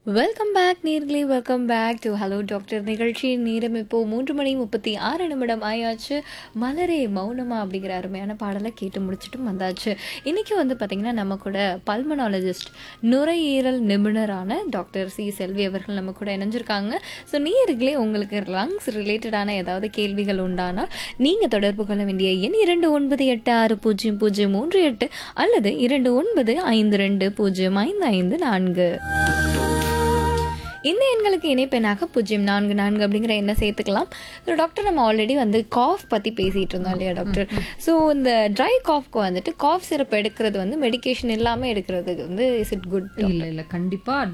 welcome back நேர்களே welcome back to hello doctor நிகழ்ச்சி நேரம் இப்போ மூன்று மணி முப்பத்தி ஆறு நிமிடம் ஆயாச்சு மலரே மௌனமா அப்படிங்கிற அருமையான பாடலை கேட்டு முடிச்சுட்டும் வந்தாச்சு இன்னைக்கு வந்து பார்த்திங்கன்னா நம்ம கூட பல்மனாலஜிஸ்ட் நுரையீரல் நிபுணரான டாக்டர் சி செல்வி அவர்கள் நம்ம கூட இணைஞ்சிருக்காங்க ஸோ நேர்களே உங்களுக்கு லங்ஸ் ரிலேட்டடான ஏதாவது கேள்விகள் உண்டானால் நீங்கள் தொடர்பு கொள்ள வேண்டிய எண் இரண்டு ஒன்பது எட்டு ஆறு பூஜ்ஜியம் பூஜ்ஜியம் மூன்று எட்டு அல்லது இரண்டு ஒன்பது ஐந்து ரெண்டு பூஜ்ஜியம் ஐந்து ஐந்து நான்கு இந்த எண்களுக்கு இணைப்பெண்ணாக பூஜ்ஜியம் நான்கு நான்கு அப்படிங்கிற எண்ணை சேர்த்துக்கலாம் ஸோ டாக்டர் நம்ம ஆல்ரெடி வந்து காஃப் பற்றி பேசிகிட்டு இருந்தோம் இல்லையா டாக்டர் ஸோ இந்த ட்ரை காஃப்க்கு வந்துட்டு காஃப் சிரப் எடுக்கிறது வந்து மெடிகேஷன் இல்லாமல் எடுக்கிறது வந்து இஸ் இட் குட் இல்ல இல்ல கண்டிப்பா